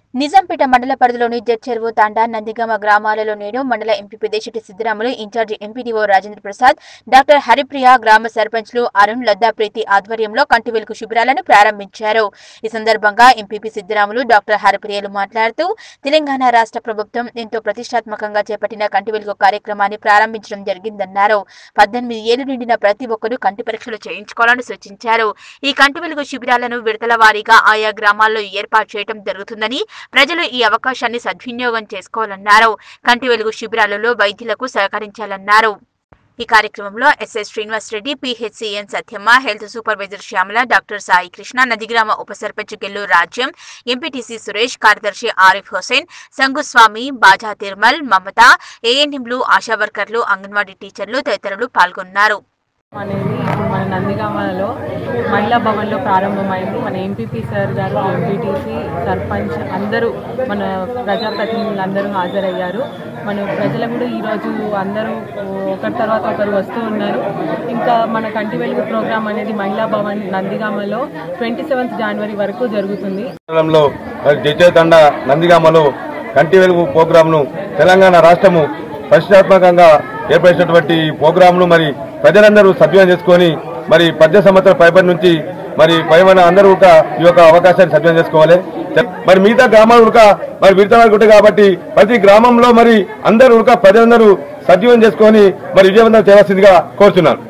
నిజాంపేట మండల పరిధిలోని జడ్చెరువు తాండా నందిగామ గ్రామాలలో నేడు మండల MP Deshati Siddiramulu incharge MPDO Rajendra Prasad doctor Haripriya గ్రామ సర్పంచ్లు అరుణ్ లద్దా ప్రీతి ఆధ్వర్యంలో కంటి వెలుగు శిబిరాలను ప్రారంభించారు ఈ సందర్భంగా ఎంపీపీ సిద్దిరాములు డాక్టర్ హరిప్రియలు మాట్లాడుతూ తెలంగాణ రాష్ట్ర ప్రభుత్వం ఎంతో ప్రతిష్టాత్మకంగా చేపట్టిన కంటి వెలుగు కార్యక్రమాన్ని ప్రారంభించడం జరిగిందన్నారు పద్దెనిమిది ఏళ్లు నిండిన ప్రతి ఒక్కరూ కంటి పరీక్షలు చేయించుకోవాలని సూచించారు ఈ కంటి వెలుగు శిబిరాలను విడతల వారీగా ఆయా గ్రామాల్లో ఏర్పాటు చేయడం జరుగుతుందని ప్రజలు ఈ అవకాశాన్ని సద్వినియోగం చేసుకోవాలన్నారు కంటి వెలుగు శిబిరాలలో వైద్యులకు సహకరించాలన్నారు ఈ కార్యక్రమంలో ఎస్ఎస్ శ్రీనివాస్ రెడ్డి పిహెచ్సిఎన్ Satyamma health supervisor Shyamala doctor Sai Krishna నదిగ్రామ ఉప సర్పంచ్ గెల్లు రాజ్యం ఎంపీటీసీ సురేష్ కార్యదర్శి ఆరిఫ్ హుసేన్ సంగుస్వామి బాజా తిరుమల్ మమత ఏఎన్ఎంలు ఆశా వర్కర్లు అంగన్వాడీ టీచర్లు తదితరులు పాల్గొన్నారు అనేది ఇప్పుడు మన నందిగామలో మహిళా భవన్లో ప్రారంభమైంది మన ఎంపీపీ సార్ గారు ఎంపీటీసీ సర్పంచ్ అందరూ మన ప్రజాప్రతినిధులు అందరూ హాజరయ్యారు మన ప్రజలు కూడా ఈరోజు అందరూ ఒకరి తర్వాత ఒకరు వస్తూ ఉన్నారు ఇంకా మన కంటి వెలుగు ప్రోగ్రామ్ అనేది మహిళా భవన్ నందిగామలో ట్వంటీ సెవెంత్ జనవరి వరకు జరుగుతుంది మండలంలో మరి జడ్జేతండ నందిగామలో కంటి వెలుగు ప్రోగ్రాంను తెలంగాణ రాష్ట్రము ప్రతిష్టాత్మకంగా ఏర్పరిచినటువంటి ఈ ప్రోగ్రాంను మరి ప్రజలందరూ సద్వినియోగం చేసుకొని మరి పద్దెనిమిది సంవత్సరాల పైబడి నుంచి మరి పైన అందరూ కూడా ఈ యొక్క అవకాశాన్ని సద్వినియోగం చేసుకోవాలి మరి మిగతా గ్రామాలు ఉడక మరి విడతలు ఉంటాయి కాబట్టి ప్రతి గ్రామంలో మరి అందరూ ఉడక ప్రజలందరూ సద్వినియోగం చేసుకొని మరి విజయవంతం చేయాల్సిందిగా కోరుతున్నాను